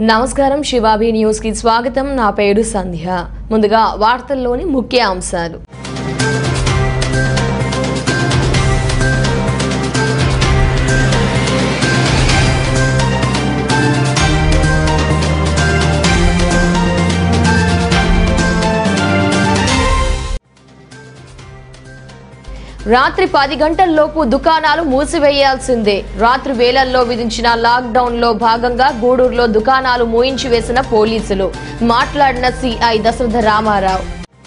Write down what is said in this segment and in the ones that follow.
నమస్కారం శివాబి న్యూస్ కి స్వాగతం నా పేరు సంధ్య ముందుగా వార్తల్లోని ముఖ్య అంశాలు రాత్రి పది గంటల్లోపు దుకాణాలు మూసివేయాల్సిందే రాత్రి వేళల్లో విధించిన లాక్డౌన్ లో భాగంగా గూడూరులో దుకాణాలు మూయించి వేసిన పోలీసులు మాట్లాడిన సిఐ దశరథ రామారావు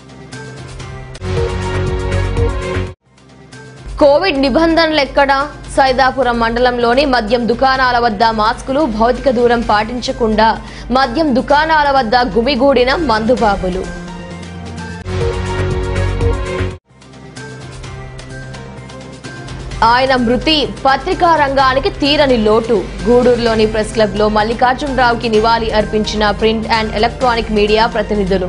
కోవిడ్ నిబంధనలు ఎక్కడా సైదాపురం మండలంలోని మద్యం దుకాణాల వద్ద మాస్కులు భౌతిక దూరం పాటించకుండా మద్యం దుకాణాల వద్ద గుమిగూడిన మందుబాబులు ఆయన మృతి పత్రికా రంగానికి తీరని లోటు గూడూరులోని ప్రెస్ క్లబ్ లో మల్లికార్జునరావుకి నివాళి అర్పించిన ప్రింట్ అండ్ ఎలక్ట్రానిక్ మీడియా ప్రతినిధులు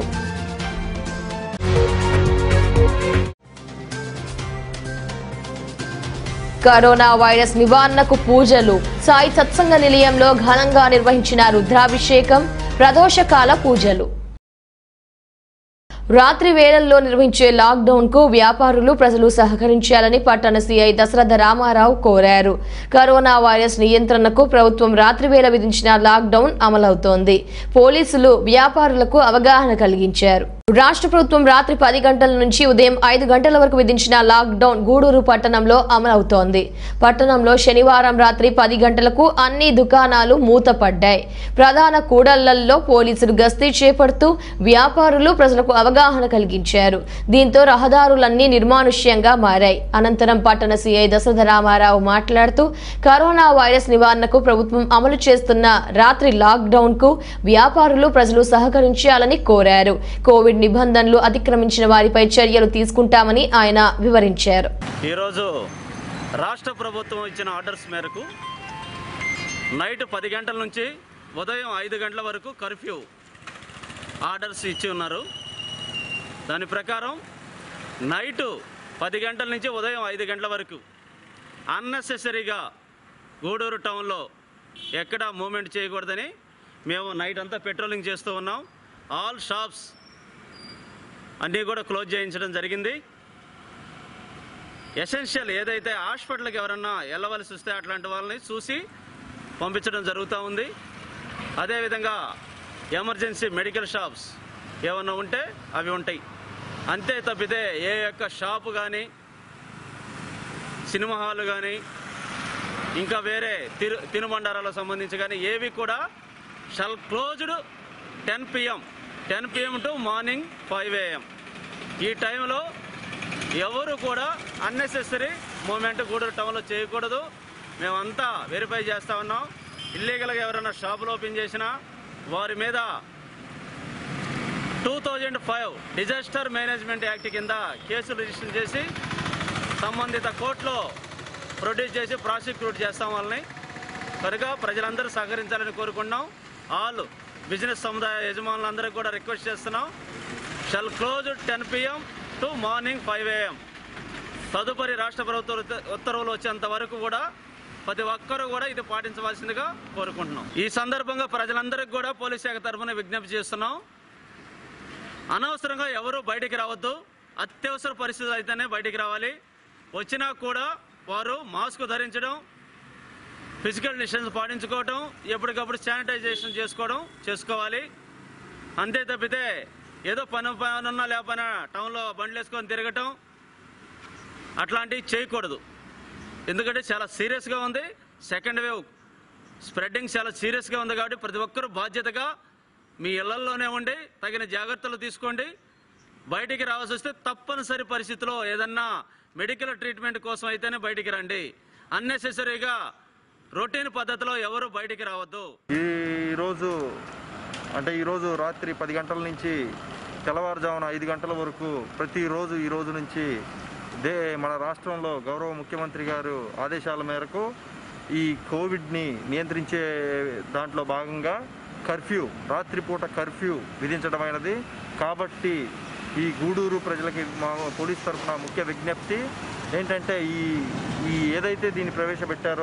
కరోనా వైరస్ నివారణకు పూజలు సాయి సత్సంగ నిలయంలో ఘనంగా నిర్వహించిన రుద్రాభిషేకం ప్రదోషకాల పూజలు రాత్రి వేళల్లో నిర్వహించే లాక్డౌన్ కు వ్యాపారులు ప్రజలు సహకరించాలని పట్టణ సీఐ దశరథ రామారావు కోరారు కరోనా వైరస్ నియంత్రణకు ప్రభుత్వం రాత్రి వేళ విధించిన లాక్డౌన్ అమలవుతోంది పోలీసులు వ్యాపారులకు అవగాహన కలిగించారు రాష్ట్ర ప్రభుత్వం రాత్రి పది గంటల నుంచి ఉదయం ఐదు గంటల వరకు విధించిన లాక్డౌన్ గూడూరు పట్టణంలో అమలవుతోంది పట్టణంలో శనివారం రాత్రి పది గంటలకు అన్ని దుకాణాలు మూతపడ్డాయి ప్రధాన కూడళ్లలో పోలీసులు గస్తీ చేపడుతూ వ్యాపారులు ప్రజలకు అవగాహన కలిగించారు దీంతో రహదారులన్నీ నిర్మానుష్యంగా మారాయి అనంతరం పట్టణ సీఐ దశరథ రామారావు మాట్లాడుతూ కరోనా వైరస్ నివారణకు ప్రభుత్వం అమలు చేస్తున్న రాత్రి లాక్డౌన్ కు వ్యాపారులు ప్రజలు సహకరించాలని కోరారు కోవిడ్ నిబంధనలు అతిక్రమించిన వారిపై చర్యలు తీసుకుంటామని ఆయన వివరించారు ఈరోజు రాష్ట్ర ప్రభుత్వం ఇచ్చిన ఆర్డర్స్ మేరకు నైట్ పది గంటల నుంచి ఉదయం ఐదు గంటల వరకు కర్ఫ్యూ ఆర్డర్స్ ఇచ్చి ఉన్నారు దాని ప్రకారం నైటు పది గంటల నుంచి ఉదయం ఐదు గంటల వరకు అన్నెసెసరీగా గూడూరు టౌన్లో ఎక్కడ మూమెంట్ చేయకూడదని మేము నైట్ అంతా పెట్రోలింగ్ చేస్తూ ఉన్నాం ఆల్ షాప్స్ అన్నీ కూడా క్లోజ్ చేయించడం జరిగింది ఎసెన్షియల్ ఏదైతే హాస్పిటల్కి ఎవరన్నా వెళ్ళవలసి వస్తే అట్లాంటి వాళ్ళని చూసి పంపించడం జరుగుతూ ఉంది అదేవిధంగా ఎమర్జెన్సీ మెడికల్ షాప్స్ ఏమన్నా ఉంటే అవి ఉంటాయి అంతే తప్పితే ఏ యొక్క షాపు కానీ సినిమా హాల్ కానీ ఇంకా వేరే తిరు తినుబండారాలకు సంబంధించి కానీ ఏవి కూడా shall closed ten PM ten PM to morning five AM ఈ టైంలో ఎవరు కూడా అన్నెసెసరీ మూమెంట్ గూడూరు టౌన్లో చేయకూడదు మేమంతా వెరిఫై చేస్తా ఉన్నాం ఇల్లీగల్గా ఎవరైనా షాపులు ఓపెన్ చేసినా వారి మీద two thousand five disaster management act కింద కేసులు రిజిస్టర్ చేసి సంబంధిత కోర్టులో ప్రొడ్యూస్ చేసి ప్రాసిక్యూట్ చేస్తాం వాళ్ళని కనుక ప్రజలందరూ సహకరించాలని కోరుకుంటున్నాం ఆల్ బిజినెస్ సముదాయ యజమానులందరికీ కూడా రిక్వెస్ట్ చేస్తున్నాం shall close ten PM to morning five AM తదుపరి రాష్ట్ర ప్రభుత్వ ఉత్త- ఉత్తర్వులు వచ్చేంత వరకు కూడా ప్రతి ఒక్కరూ కూడా ఇది పాటించవలసిందిగా కోరుకుంటున్నాం ఈ సందర్భంగా ప్రజలందరికీ కూడా పోలీస్ శాఖ తరఫున విజ్ఞప్తి చేస్తున్నాం అనవసరంగా ఎవరు బయటికి రావద్దు అత్యవసర పరిస్థితులు అయితేనే బయటికి రావాలి వచ్చినా కూడా వారు మాస్క్ ధరించడం ఫిజికల్ డిస్టెన్స్ పాటించుకోవడం ఎప్పటికప్పుడు శానిటైజేషన్ చేసుకోవడం చేసుకోవాలి అంతే తప్పితే ఏదో పని పనున్నా లేకపోయినా టౌన్లో బండ్లు వేసుకొని తిరగటం అట్లాంటివి చేయకూడదు ఎందుకంటే చాలా సీరియస్గా ఉంది సెకండ్ వేవ్ స్ప్రెడ్డింగ్ చాలా సీరియస్గా ఉంది కాబట్టి ప్రతి ఒక్కరూ బాధ్యతగా మీ ఇళ్లల్లోనే ఉండి తగిన జాగ్రత్తలు తీసుకోండి బయటికి రావాల్సి వస్తే తప్పనిసరి పరిస్థితిలో ఏదన్నా మెడికల్ ట్రీట్మెంట్ కోసం అయితేనే బయటికి రండి అన్నెసెసరీగా రొటీన్ పద్ధతిలో ఎవరు బయటికి రావద్దు ఈ రోజు అంటే ఈరోజు రాత్రి పది గంటల నుంచి తెల్లవారుజామున ఐదు గంటల వరకు ప్రతిరోజు ఈ రోజు నుంచి దే మన రాష్ట్రంలో గౌరవ ముఖ్యమంత్రి గారు ఆదేశాల మేరకు ఈ కోవిడ్ని నియంత్రించే దాంట్లో భాగంగా కర్ఫ్యూ రాత్రిపూట కర్ఫ్యూ విధించడమైనది కాబట్టి ఈ గూడూరు ప్రజలకి మా పోలీస్ తరఫున ముఖ్య విజ్ఞప్తి ఏంటంటే ఈ ఈ ఏదైతే దీన్ని ప్రవేశపెట్టారో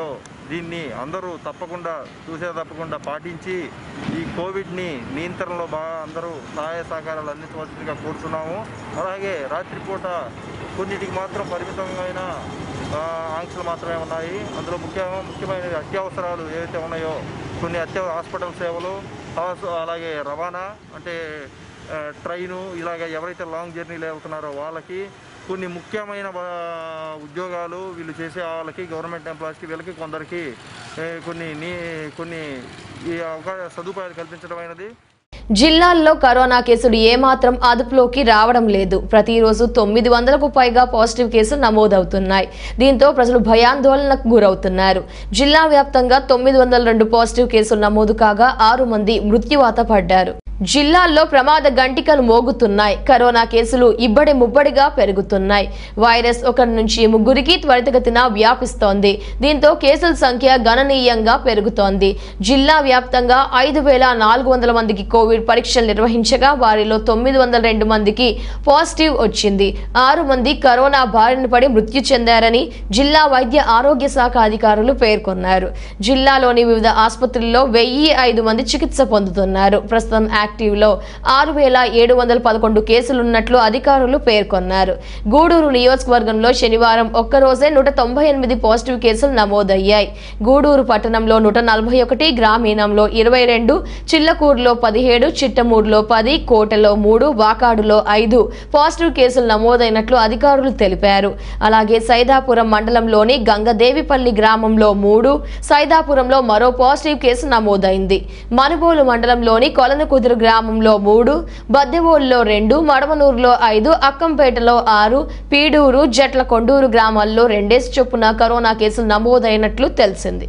దీన్ని అందరూ తప్పకుండా చూసే తప్పకుండా పాటించి ఈ కోవిడ్ని నియంత్రణలో బాగా అందరూ సహాయ సహకారాలు అందించవలసిందిగా కోరుతున్నాము అలాగే రాత్రిపూట కొన్నిటికి మాత్రం పరిమితమైన ఆ, ఆంక్షలు మాత్రమే ఉన్నాయి అందులో ముఖ్య ముఖ్యమైన అత్యవసరాలు ఏవైతే ఉన్నాయో కొన్ని అత్యవ హాస్పిటల్ సేవలు హాస్- అలాగే రవాణా అంటే ఆ, ట్రైను ఇలాగ ఎవరైతే లాంగ్ జర్నీలు వెళ్తున్నారో వాళ్ళకి కొన్ని ముఖ్యమైన ఆ, ఉద్యోగాలు వీళ్ళు చేసే వాళ్ళకి గవర్నమెంట్ ఎంప్లాయీస్కి వీళ్ళకి కొందరికి ఏ, కొన్ని నీ కొన్ని ఈ అవకాశ సదుపాయాలు కల్పించడం అయినది జిల్లాల్లో కరోనా కేసులు ఏమాత్రం అదుపులోకి రావడం లేదు ప్రతిరోజు తొమ్మిది వందలకు పైగా పాజిటివ్ కేసులు నమోదవుతున్నాయి దీంతో ప్రజలు భయాందోళనకు గురవుతున్నారు జిల్లా వ్యాప్తంగా తొమ్మిది వందల రెండు పాజిటివ్ కేసులు నమోదు కాగా ఆరు మంది మృత్యువాత పడ్డారు జిల్లాల్లో ప్రమాద గంటికలు మోగుతున్నాయి కరోనా కేసులు ఇబ్బడి ముబ్బడిగా పెరుగుతున్నాయి వైరస్ ఒకరి నుంచి ముగ్గురికి త్వరితగతిన వ్యాపిస్తోంది దీంతో కేసుల సంఖ్య గణనీయంగా పెరుగుతోంది జిల్లా వ్యాప్తంగా ఐదు వేల నాలుగు వందల మందికి కోవిడ్ పరీక్షలు నిర్వహించగా వారిలో తొమ్మిది వందల రెండు మందికి పాజిటివ్ వచ్చింది ఆరు మంది కరోనా బారిన పడి మృత్యు చెందారని జిల్లా వైద్య ఆరోగ్య శాఖ అధికారులు పేర్కొన్నారు జిల్లాలోని వివిధ ఆసుపత్రుల్లో వెయ్యి ఐదు మంది చికిత్స పొందుతున్నారు ప్రస్తుతం యాక్టివ్లో ఆరు వేల ఏడు వందల పదకొండు కేసులున్నట్లు అధికారులు పేర్కొన్నారు గూడూరు నియోజకవర్గంలో శనివారం ఒక్కరోజే నూట తొంభై ఎనిమిది పాజిటివ్ కేసులు నమోదయ్యాయి గూడూరు పట్టణంలో నూట నలభై ఒకటి గ్రామీణంలో ఇరవై రెండు చిల్లకూరులో పదిహేడు చిట్టమూరులో పది కోటలో మూడు వాకాడులో ఐదు పాజిటివ్ కేసులు నమోదైనట్లు అధికారులు తెలిపారు అలాగే సైదాపురం మండలంలోని గంగదేవిపల్లి గ్రామంలో మూడు సైదాపురంలో మరో పాజిటివ్ కేసు నమోదైంది మనుబోలు మండలంలోని కొలనకుదురు గ్రామంలో మూడు బద్దెవోలులో రెండు మడమనూరులో ఐదు అక్కంపేటలో ఆరు పీడూరు జట్ల కొండూరు గ్రామాల్లో రెండేసి చొప్పున కరోనా కేసులు నమోదైనట్లు తెలిసింది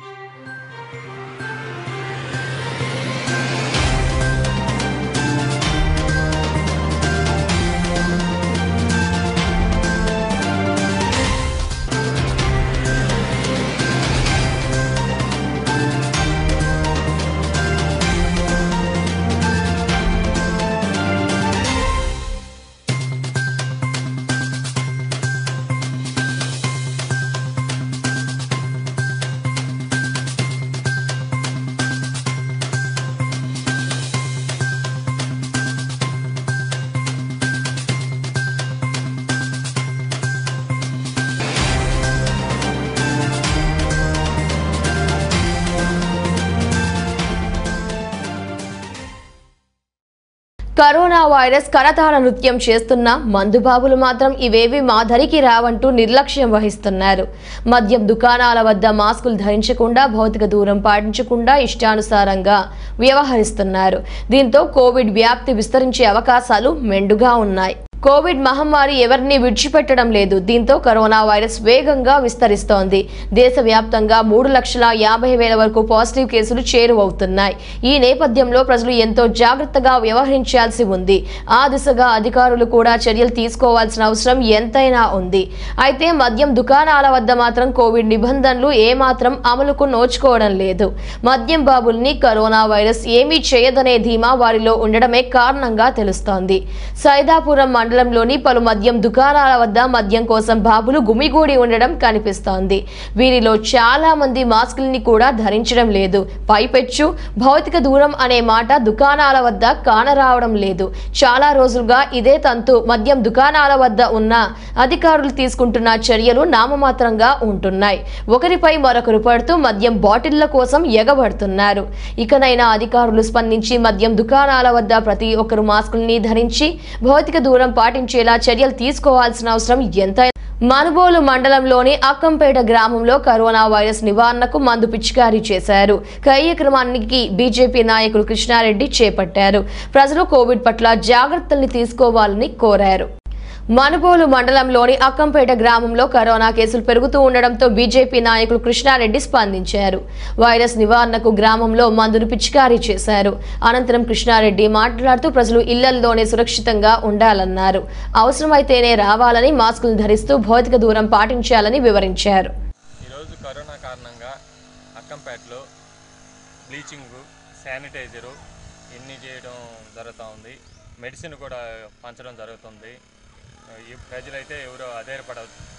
కరోనా వైరస్ కరతాళ నృత్యం చేస్తున్న మందుబాబులు మాత్రం ఇవేవి మా ధరికి రావంటూ నిర్లక్ష్యం వహిస్తున్నారు మద్యం దుకాణాల వద్ద మాస్కులు ధరించకుండా భౌతిక దూరం పాటించకుండా ఇష్టానుసారంగా వ్యవహరిస్తున్నారు దీంతో కోవిడ్ వ్యాప్తి విస్తరించే అవకాశాలు మెండుగా ఉన్నాయి కోవిడ్ మహమ్మారి ఎవరిని విడిచిపెట్టడం లేదు దీంతో కరోనా వైరస్ వేగంగా విస్తరిస్తోంది దేశవ్యాప్తంగా మూడు లక్షల యాభై వేల వరకు పాజిటివ్ కేసులు చేరువవుతున్నాయి ఈ నేపథ్యంలో ప్రజలు ఎంతో జాగ్రత్తగా వ్యవహరించాల్సి ఉంది ఆ దిశగా అధికారులు కూడా చర్యలు తీసుకోవాల్సిన అవసరం ఎంతైనా ఉంది అయితే మద్యం దుకాణాల వద్ద మాత్రం కోవిడ్ నిబంధనలు ఏమాత్రం అమలుకు నోచుకోవడం లేదు మద్యం బాబుల్ని కరోనా వైరస్ ఏమీ చేయదనే ధీమా వారిలో ఉండడమే కారణంగా తెలుస్తోంది సైదాపురం మండలంలోని పలు మద్యం దుకాణాల వద్ద మద్యం కోసం బాబులు గుమిగూడి ఉండడం కనిపిస్తోంది వీరిలో చాలా మంది మాస్కుల్ని కూడా ధరించడం లేదు పైపెచ్చు భౌతిక దూరం అనే మాట దుకాణాల వద్ద కానరావడం లేదు చాలా రోజులుగా ఇదే తంతు మద్యం దుకాణాల వద్ద ఉన్న అధికారులు తీసుకుంటున్న చర్యలు నామమాత్రంగా ఉంటున్నాయి ఒకరిపై మరొకరు పడుతూ మద్యం బాటిళ్ల కోసం ఎగబడుతున్నారు ఇకనైనా అధికారులు స్పందించి మద్యం దుకాణాల వద్ద ప్రతి ఒక్కరు మాస్కుల్ని ధరించి భౌతిక దూరం పాటించేలా చర్యలు తీసుకోవాల్సిన అవసరం ఎంతైనా మనుబోలు మండలంలోని అక్కంపేట గ్రామంలో కరోనా వైరస్ నివారణకు మందు పిచికారీ చేశారు కార్యక్రమానికి బీజేపీ నాయకులు కృష్ణారెడ్డి చేపట్టారు ప్రజలు కోవిడ్ పట్ల జాగ్రత్తల్ని తీసుకోవాలని కోరారు మనుబోలు మండలంలోని అక్కంపేట గ్రామంలో కరోనా కేసులు పెరుగుతూ ఉండడంతో బీజేపీ నాయకులు కృష్ణారెడ్డి స్పందించారు వైరస్ నివారణకు గ్రామంలో మందును పిచికారీ చేశారు అనంతరం కృష్ణారెడ్డి మాట్లాడుతూ ప్రజలు ఇళ్లల్లోనే సురక్షితంగా ఉండాలన్నారు అవసరమైతేనే రావాలని మాస్కులు ధరిస్తూ భౌతిక దూరం పాటించాలని వివరించారు ఈరోజు కరోనా కారణంగా అక్కంపేటలో బ్లీచింగ్ శానిటైజరు ఇన్ని చేయడం జరుగుతూ ఉంది మెడిసిన్ కూడా పంచడం జరుగుతుంది ఈ ప్రజలైతే ఎవరో అధైర్యపడవద్దు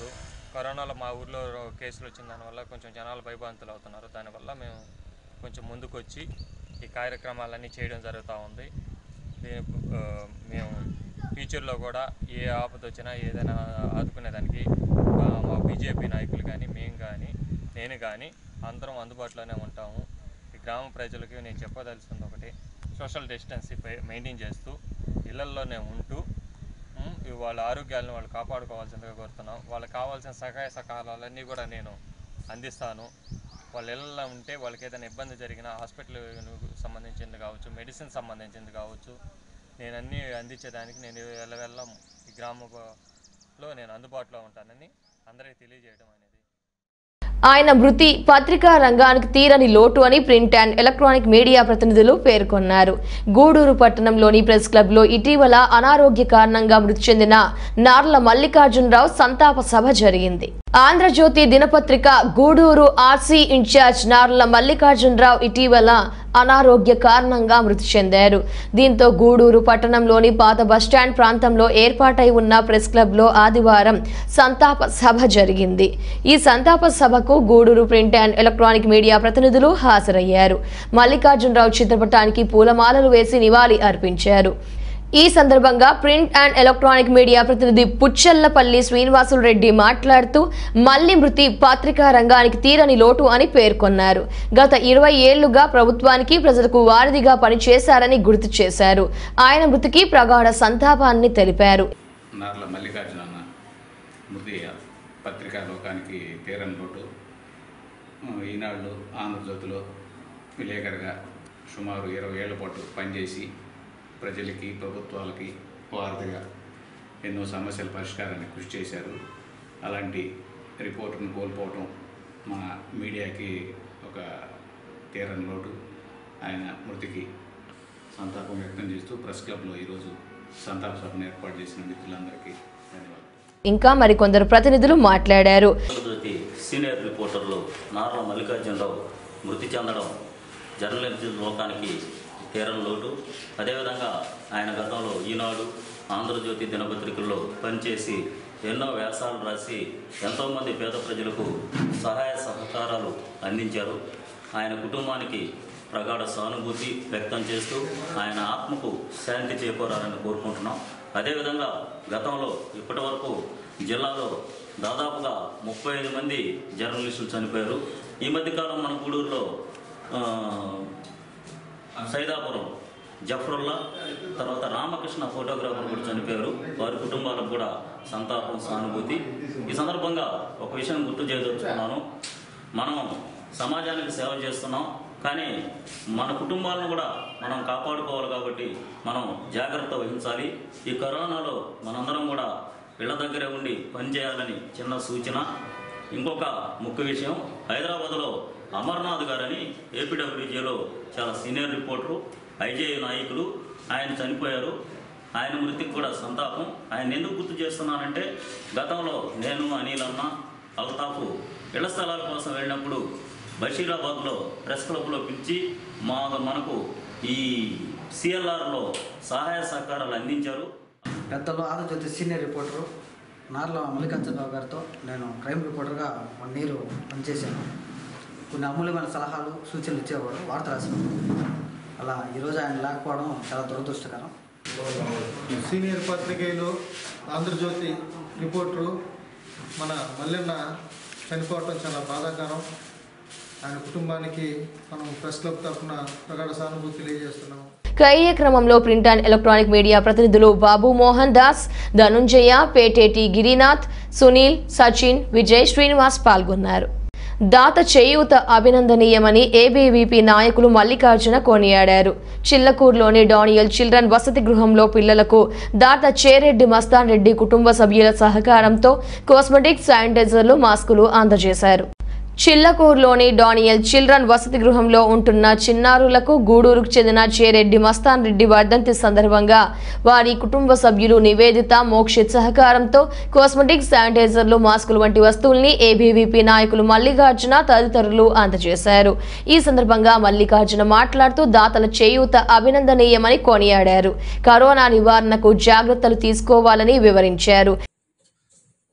కరోనాలో మా ఊర్లో కేసులు వచ్చిన దానివల్ల కొంచెం జనాలు భయభ్రాంతులు అవుతున్నారు దానివల్ల మేము కొంచెం ముందుకు వచ్చి ఈ కార్యక్రమాలన్నీ చేయడం జరుగుతూ ఉంది దీని ఆ, మేము ఫ్యూచర్లో కూడా ఏ ఆపద వచ్చినా ఏదైనా ఆదుకునేదానికి ఆ, మా బీజేపీ నాయకులు కానీ మేము కానీ నేను కానీ అందరం అందుబాటులోనే ఉంటాము ఈ గ్రామ ప్రజలకి నేను చెప్పదలుచుకుంది ఒకటి సోషల్ డిస్టెన్స్ మెయింటైన్ చేస్తూ ఇళ్లల్లోనే ఉంటూ ఉమ్, ఇవి వాళ్ళ ఆరోగ్యాలను వాళ్ళు కాపాడుకోవాల్సిందిగా కోరుతున్నాం వాళ్ళకి కావాల్సిన సహాయ సహకారాలన్నీ కూడా నేను అందిస్తాను వాళ్ళ ఇళ్ళలో ఉంటే వాళ్ళకి ఏదైనా ఇబ్బంది జరిగినా హాస్పిటల్ సంబంధించింది కావచ్చు మెడిసిన్ సంబంధించింది కావచ్చు నేను అన్నీ అందించేదానికి నేను వెళ్ళవెళ్ళ ఈ గ్రామంలో నేను అందుబాటులో ఉంటానని అందరికీ తెలియజేయడం అనేది ఆయన మృతి పత్రికా రంగానికి తీరని లోటు అని ప్రింట్ అండ్ ఎలక్ట్రానిక్ మీడియా ప్రతినిధులు పేర్కొన్నారు గూడూరు పట్టణంలోని ప్రెస్ క్లబ్ లో ఇటీవల అనారోగ్య కారణంగా మృతి చెందిన నార్ల మల్లికార్జునరావు సంతాప సభ జరిగింది ఆంధ్రజ్యోతి దినపత్రిక గూడూరు ఆర్సీ ఇన్ఛార్జ్ నార్ల మల్లికార్జునరావు ఇటీవల అనారోగ్య కారణంగా మృతి చెందారు దీంతో గూడూరు పట్టణంలోని పాత బస్టాండ్ ప్రాంతంలో ఏర్పాటై ఉన్న ప్రెస్ క్లబ్ లో ఆదివారం సంతాప సభ జరిగింది ఈ సంతాప సభకు Gudur print and electronic media ప్రతినిధులు హాజరయ్యారు మల్లికార్జునరావు చిత్రపటానికి పూలమాలలు వేసి నివాళి అర్పించారు ఈ సందర్భంగా ప్రింట్ అండ్ ఎలక్ట్రానిక్ మీడియా ప్రతినిధి పుచ్చల్లపల్లి శ్రీనివాసులు రెడ్డి మాట్లాడుతూ మల్లి మృతి పత్రికా రంగానికి తీరని లోటు అని పేర్కొన్నారు గత ఇరవై ఏళ్లుగా ప్రభుత్వానికి ప్రజలకు వారధిగా పనిచేశారని గుర్తు చేశారు ఆయన మృతికి ప్రగాఢ సంతాపాన్ని తెలిపారు నార్ల మల్లికార్జున అన్న మృతి పత్రికా లోకానికి తీరని లోటు ఆ, ఈనాడు ఆంధ్రజ్యోతిలో విలేకరుగా సుమారు ఇరవై ఏళ్ల పాటు పనిచేసి ప్రజలకి ప్రభుత్వాలకి వారధిగా ఎన్నో సమస్యల పరిష్కారానికి కృషి చేశారు అలాంటి రిపోర్టర్ని కోల్పోవటం మన మీడియాకి ఒక తీరని లోటు ఆయన మృతికి సంతాపం వ్యక్తం చేస్తూ ప్రెస్ క్లబ్లో ఈరోజు సంతాప సభను ఏర్పాటు చేసిన మిత్రులందరికీ ధన్యవాదాలు ఇంకా మరికొందరు ప్రతినిధులు మాట్లాడారు ఆంధ్రజ్యోతి సీనియర్ రిపోర్టర్లు నార్ల మల్లికార్జునరావు మృతి చెందడం జర్నలిజం లోకానికి తీరం లోటు అదేవిధంగా ఆయన గతంలో ఈనాడు ఆంధ్రజ్యోతి దినపత్రికల్లో పనిచేసి ఎన్నో వ్యాసాలు రాసి ఎంతోమంది పేద ప్రజలకు సహాయ సహకారాలు అందించారు ఆయన కుటుంబానికి ప్రగాఢ సానుభూతి వ్యక్తం చేస్తూ ఆయన ఆత్మకు శాంతి చేకూరాలని కోరుకుంటున్నాం అదేవిధంగా గతంలో ఇప్పటి వరకు జిల్లాలో దాదాపుగా ముప్పై ఐదు మంది జర్నలిస్టులు చనిపోయారు ఈ మధ్యకాలం మన గూడూరులో ఆ, సైదాపురం జఫరుల్లా తర్వాత రామకృష్ణ ఫోటోగ్రాఫర్ కూడా చనిపోయారు వారి కుటుంబాలకు కూడా సంతాపం సానుభూతి ఈ సందర్భంగా ఒక విషయం గుర్తు చేయదలుచుకున్నాను మనం సమాజానికి సేవ చేస్తున్నాం కానీ మన కుటుంబాలను కూడా మనం కాపాడుకోవాలి కాబట్టి మనం జాగ్రత్త వహించాలి ఈ కరోనాలో మనందరం కూడా ఇళ్ల దగ్గరే ఉండి పనిచేయాలని చిన్న సూచన ఇంకొక ముఖ్య విషయం హైదరాబాద్లో అమర్నాథ్ గారని ఏపీడబ్ల్యూజేలో చాలా సీనియర్ రిపోర్టరు ఐజే నాయకులు ఆయన చనిపోయారు ఆయన మృతికి కూడా సంతాపం ఆయన ఎందుకు గుర్తు చేస్తున్నానంటే గతంలో నేను అనిల్ అన్న అల్తాఫ్ ఇళ్ల స్థలాల కోసం వెళ్ళినప్పుడు బషీరాబాద్లో ప్రెస్ క్లబ్లో పిలిచి మా మనకు ఈ సిఎల్ఆర్లో సహాయ సహకారాలు అందించారు పెద్దలు ఆంధ్రజ్యోతి సీనియర్ రిపోర్టరు నార్ల మల్లికార్జునరావు గారితో నేను క్రైమ్ రిపోర్టర్గా వన్ ఇయర్ పనిచేశాను కొన్ని అమూల్యమైన సలహాలు సూచనలు ఇచ్చేవాడు వార్త రాసేవాడు అలా ఈరోజు ఆయన లేకపోవడం చాలా దురదృష్టకరం సీనియర్ పత్రికేయులు ఆంధ్రజ్యోతి రిపోర్టరు మన మల్లెన్న చనిపోవటం చాలా బాధాకరం ఆయన కుటుంబానికి మనం ప్రెస్ క్లబ్ తరఫున ప్రగాఢ సానుభూతి తెలియజేస్తున్నాము కార్యక్రమంలో ప్రింట్ అండ్ ఎలక్ట్రానిక్ మీడియా ప్రతినిధులు బాబు మోహన్ దాస్ ధనుంజయ పేటేటి గిరినాథ్ సునీల్ సచిన్ విజయ్ శ్రీనివాస్ పాల్గొన్నారు దాత చేయూత అభినందనీయమని ఏబీవీపీ నాయకులు మల్లికార్జున కొనియాడారు చిల్లకూరులోని డానియల్ చిల్డ్రన్ వసతి గృహంలో పిల్లలకు దాత చేరెడ్డి మస్తాన్ రెడ్డి కుటుంబ సభ్యుల సహకారంతో కాస్మెటిక్ శానిటైజర్లు మాస్కులు అందజేశారు చిల్లకూరులోని డానియల్ చిల్డ్రన్ వసతి గృహంలో ఉంటున్న చిన్నారులకు గూడూరుకు చెందిన చేరెడ్డి మస్తాన్ రెడ్డి వర్ధంతి సందర్భంగా వారి కుటుంబ సభ్యులు నివేదిత మోక్షిత్ సహకారంతో కాస్మెటిక్ శానిటైజర్లు మాస్కులు వంటి వస్తువుల్ని ఏబీవీపీ నాయకులు మల్లికార్జున తదితరులు అందజేశారు ఈ సందర్భంగా మల్లికార్జున మాట్లాడుతూ దాతల చేయూత అభినందనీయమని కొనియాడారు కరోనా నివారణకు జాగ్రత్తలు తీసుకోవాలని వివరించారు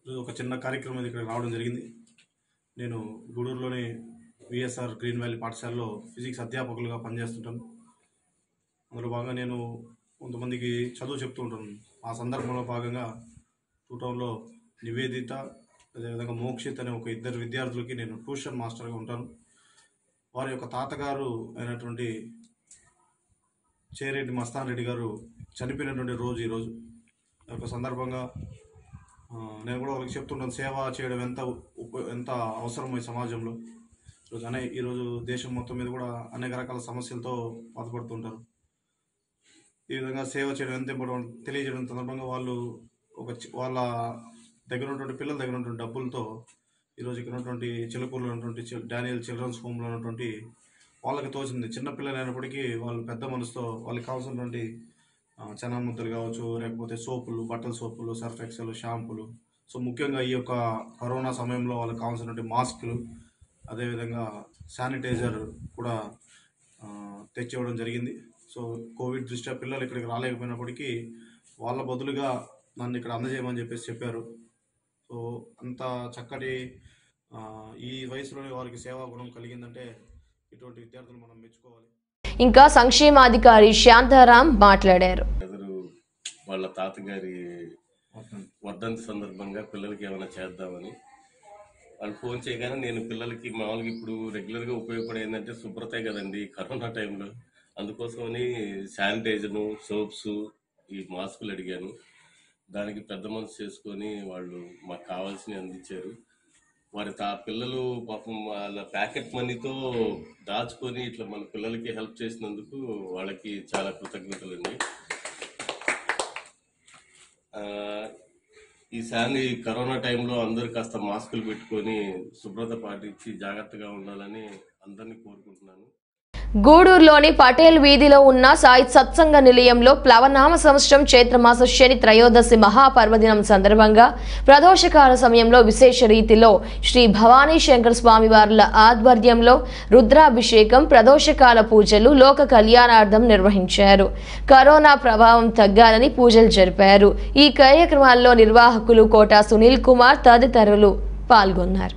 ఈరోజు ఒక చిన్న కార్యక్రమం ఇక్కడ రావడం జరిగింది నేను గూడూరులోని విఎస్ఆర్ గ్రీన్ వ్యాలీ పాఠశాలలో ఫిజిక్స్ అధ్యాపకులుగా పనిచేస్తుంటాను అందులో భాగంగా నేను కొంతమందికి చదువు చెప్తూ ఉంటాను ఆ సందర్భంలో భాగంగా టూ టౌన్లో నివేదిత అదేవిధంగా మోక్షిత్ అనే ఒక ఇద్దరు విద్యార్థులకి నేను ట్యూషన్ మాస్టర్గా ఉంటాను వారి యొక్క తాతగారు అయినటువంటి చేరెడ్డి మస్తాన్ రెడ్డి గారు చనిపోయినటువంటి రోజు ఈరోజు ఈ యొక్క సందర్భంగా ఆ, నేను కూడా వాళ్ళకి చెప్తుంటాను సేవ చేయడం ఎంత ఉప ఎంత అవసరమో ఈ సమాజంలో ఈరోజు అనే ఈరోజు దేశం మొత్తం మీద కూడా అనేక రకాల సమస్యలతో బాధపడుతుంటారు ఈ విధంగా సేవ చేయడం ఎంత ఇంపార్టెంట్ తెలియజేయడం సందర్భంగా వాళ్ళు ఒక చి- వాళ్ళ దగ్గర ఉన్నటువంటి పిల్లల దగ్గర ఉన్నటువంటి డబ్బులతో ఈరోజు ఇక్కడ ఉన్నటువంటి చిలుకూరులో ఉన్నటువంటి చి- డానియల్ చిల్డ్రన్స్ హోమ్లో ఉన్నటువంటి వాళ్ళకి తోచింది చిన్న పిల్లలు అయినప్పటికీ వాళ్ళు పెద్ద మనసుతో వాళ్ళకి కావాల్సినటువంటి ఆ, చనా ముద్దలు కావచ్చు లేకపోతే సోపులు బట్టల సోపులు సర్ఫ్ ఎక్సెల్ షాంపులు సో ముఖ్యంగా ఈ యొక్క కరోనా సమయంలో వాళ్ళకి కావాల్సినటువంటి మాస్కులు అదేవిధంగా శానిటైజర్ కూడా ఆ, తెచ్చివ్వడం జరిగింది సో కోవిడ్ దృష్ట్యా పిల్లలు ఇక్కడికి రాలేకపోయినప్పటికీ వాళ్ళ బదులుగా నన్ను ఇక్కడ అందజేయమని చెప్పేసి చెప్పారు సో అంత చక్కటి ఆ, ఈ వయసులోనే వారికి సేవా గుణం కలిగిందంటే ఇటువంటి విద్యార్థులు మనం మెచ్చుకోవాలి ఇంకా సంక్షేమాధికారి శాంతారాం మాట్లాడారు ఎదురు వాళ్ళ తాతగారి వర్ధంతి సందర్భంగా పిల్లలకి ఏమైనా చేద్దామని వాళ్ళు ఫోన్ చేయగానే నేను పిల్లలకి మామూలుగా ఇప్పుడు రెగ్యులర్గా ఉపయోగపడే ఏంటంటే శుభ్రతే కదండి కరోనా టైంలో అందుకోసమని శానిటైజర్ను సోప్స్ ఈ మాస్కులు అడిగాను దానికి పెద్ద మనసు చేసుకొని వాళ్ళు మాకు కావాల్సినవి అందించారు వారి తా పిల్లలు పాపం వాళ్ళ ప్యాకెట్ మనీతో దాచుకొని ఇట్లా మన పిల్లలకి హెల్ప్ చేసినందుకు వాళ్ళకి చాలా కృతజ్ఞతలండి ఆ, ఈ శాని కరోనా టైంలో అందరూ కాస్త మాస్కులు పెట్టుకొని శుభ్రత పాటించి జాగ్రత్తగా ఉండాలని అందరినీ కోరుకుంటున్నాను గూడూరులోని పటేల్ వీధిలో ఉన్న సాయి సత్సంగ నిలయంలో ప్లవనామ సంవత్సరం చైత్రమాస శని త్రయోదశి మహాపర్వదినం సందర్భంగా ప్రదోషకాల సమయంలో విశేష రీతిలో శ్రీ భవానీ శంకర స్వామి వార్ల ఆధ్వర్యంలో రుద్రాభిషేకం ప్రదోషకాల పూజలు లోక కళ్యాణార్థం నిర్వహించారు కరోనా ప్రభావం తగ్గాలని పూజలు జరిపారు ఈ కార్యక్రమాల్లో నిర్వాహకులు కోటా సునీల్ కుమార్ తదితరులు పాల్గొన్నారు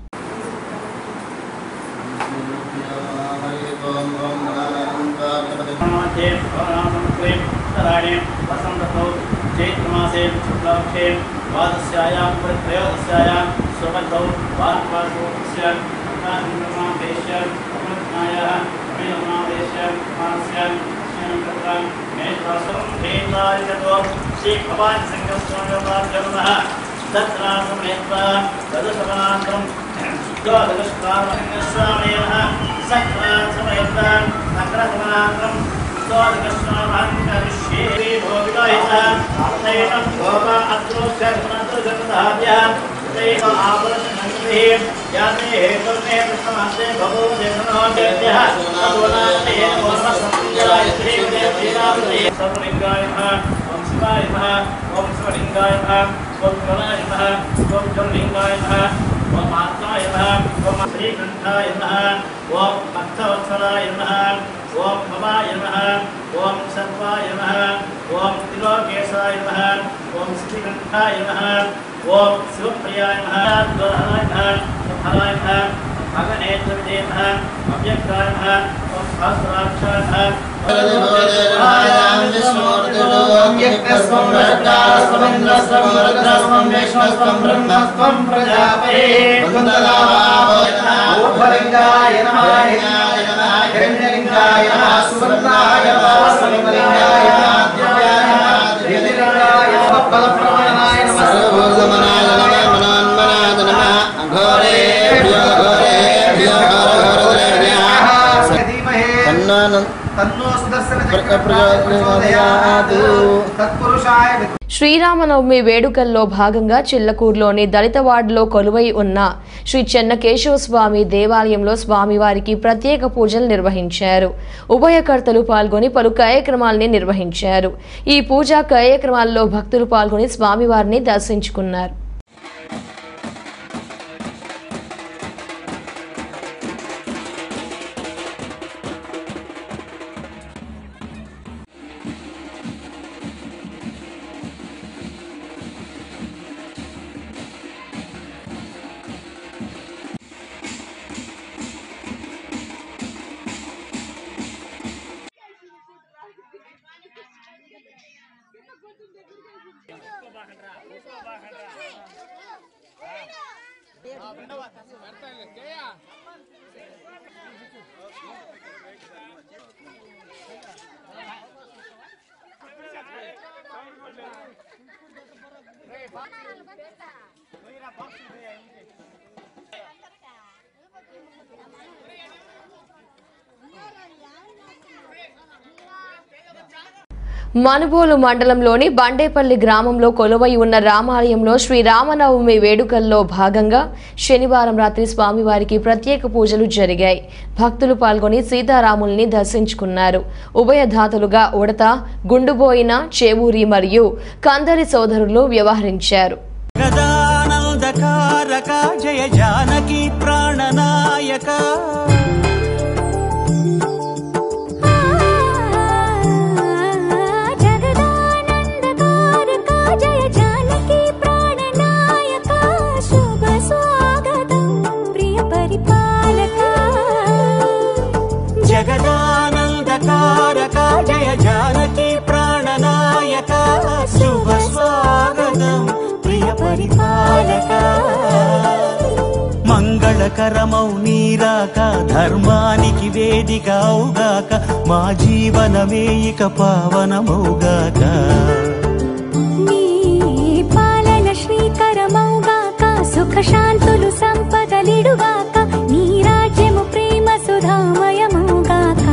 वसन्तौ चैत्रमासे शुक्लपक्षे द्वादश्यायां त्रयोदश्यायां सुबन्धौ वार्पासोस्य देश्य अमृतनायः अमिलमादेश्य मानस्य श्रीमन्त्रं मेषवासं भेदायतो श्रीभवान् सङ्गस्वामिवाद्यमः तत्रासमेत्वा तदशमनान्तरं द्वादशकामलिङ्गस्वामेनः सक्रासमयत्वा सक्रासमनान्तरं श्रीकण्ठाय नमः ओम भक्तवत्सलाय नमः ओम भवाय नमः ओम सर्वाय नमः ओम त्रिलोकेशाय नमः ओम श्रीकण्ठाय नमः ओम शिवप्रियाय नमः द्वाराय नमः हराय नमः भगनेन्द्रविदे नमः अव्यक्ताय नमः ओम सहस्राक्षाय नमः లింగాయ నమః హిరణ్యలింగాయ నమః సువర్ణాయ నమః స్వర్ణలింగాయ నమః దివ్యాయ నమః దివ్యలింగాయ నమః బలప్రమాణాయ నమః సర్వోజమనాయ నమః మనోన్మనాయ నమః ఘోరేభ్యో ఘోరేభ్యో ఘోరఘోరేభ్యः తన్నో తన్నో సుదర్శన చక్ర ప్రచోదయాత్ తత్పురుషాయ శ్రీరామనవమి వేడుకల్లో భాగంగా చిల్లకూరులోని దళిత వార్డులో కొలువై ఉన్న శ్రీ చెన్నకేశవ స్వామి దేవాలయంలో స్వామివారికి ప్రత్యేక పూజలు నిర్వహించారు ఉభయకర్తలు పాల్గొని పలు కార్యక్రమాల్ని నిర్వహించారు ఈ పూజా కార్యక్రమాల్లో భక్తులు పాల్గొని స్వామివారిని దర్శించుకున్నారు మనుబోలు మండలంలోని బండేపల్లి గ్రామంలో కొలువై ఉన్న రామాలయంలో శ్రీరామనవమి వేడుకల్లో భాగంగా శనివారం రాత్రి స్వామివారికి ప్రత్యేక పూజలు జరిగాయి భక్తులు పాల్గొని సీతారాముల్ని దర్శించుకున్నారు ఉభయధాతులుగా ఉడత గుండుబోయిన చేవూరి మరియు కందరి సోదరులు వ్యవహరించారు గదానందకారక జయ జానకి ప్రాణనాయక జయ జానకి ప్రాణనాయక శుభ స్వాగతం ప్రియ పరిపాలక జగదానందకారక జయ జానకి ప్రాణనాయక శుభ స్వాగతం ప్రియ పరిపాలక మంగళకరమౌ నీరాక ధర్మానికి వేదిక అవుగాక మా జీవనమే ఇక పావనమౌగాక నీ పాలన శ్రీకరమౌగాక సుఖ శాంతులు సంపదలిడుగాక నీ రాజ్యము ప్రేమ సుధామయమౌగాక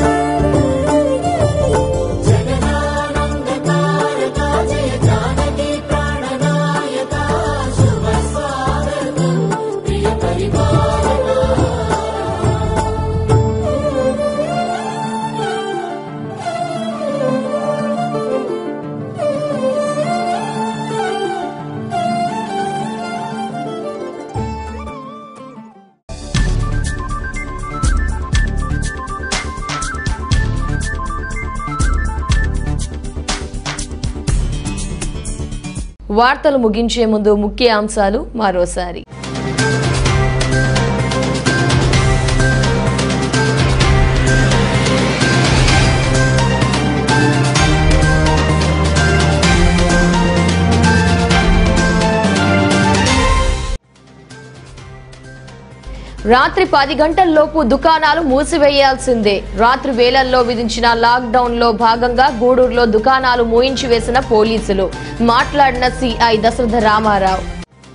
వార్తలు ముగించే ముందు ముఖ్య అంశాలు మరోసారి రాత్రి పది గంటల్లోపు దుకాణాలు మూసివేయాల్సిందే రాత్రి వేళల్లో విధించిన లాక్డౌన్ లో భాగంగా గూడూరులో దుకాణాలు మూయించి వేసిన పోలీసులు మాట్లాడిన సిఐ దశరథ రామారావు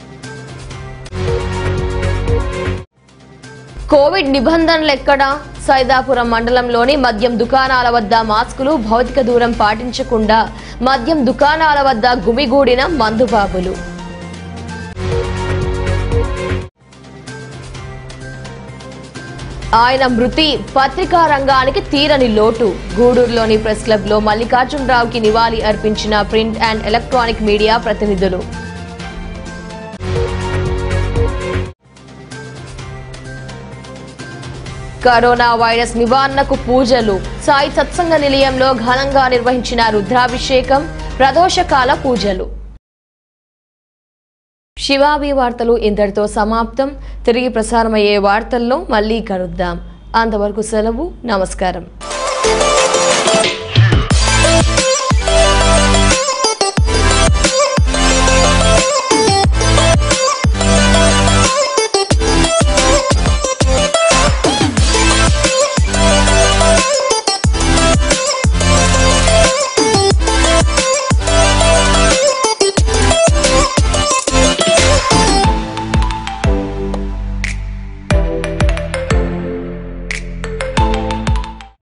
కోవిడ్ నిబంధనలు ఎక్కడా సైదాపురం మండలంలోని మద్యం దుకాణాల వద్ద మాస్కులు భౌతిక దూరం పాటించకుండా మద్యం దుకాణాల వద్ద గుమిగూడిన మందుబాబులు ఆయన మృతి పత్రికా రంగానికి తీరని లోటు గూడూరులోని ప్రెస్ క్లబ్ లో మల్లికార్జునరావుకి నివాళి అర్పించిన ప్రింట్ అండ్ ఎలక్ట్రానిక్ మీడియా ప్రతినిధులు కరోనా వైరస్ నివారణకు పూజలు సాయి సత్సంగ నిలయంలో ఘనంగా నిర్వహించిన రుద్రాభిషేకం ప్రదోషకాల పూజలు శివాబి వార్తలు ఇంతటితో సమాప్తం తిరిగి ప్రసారమయ్యే వార్తల్లో మళ్ళీ కలుద్దాం అంతవరకు సెలవు నమస్కారం